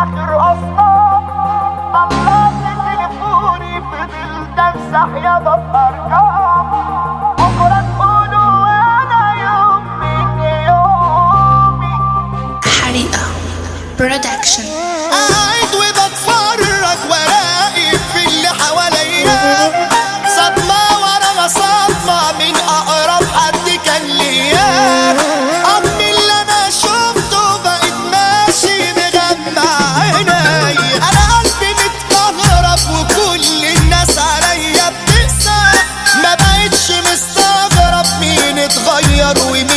اخر اصلا طلعت تليفوني فضلت امسح يا ارقام بكره تقولوا انا يوم من يومي حريقة برودكشن قاعد وبتفرج وراقب في اللي حواليا صدمة ورا صدمة من أقرب حد كان ليا أمي اللي أنا شفته بقيت ماشي مغمى عيني أنا قلبي متكهرب وكل الناس عليا بتقسى ما بقتش مستغرب مين اتغير ومين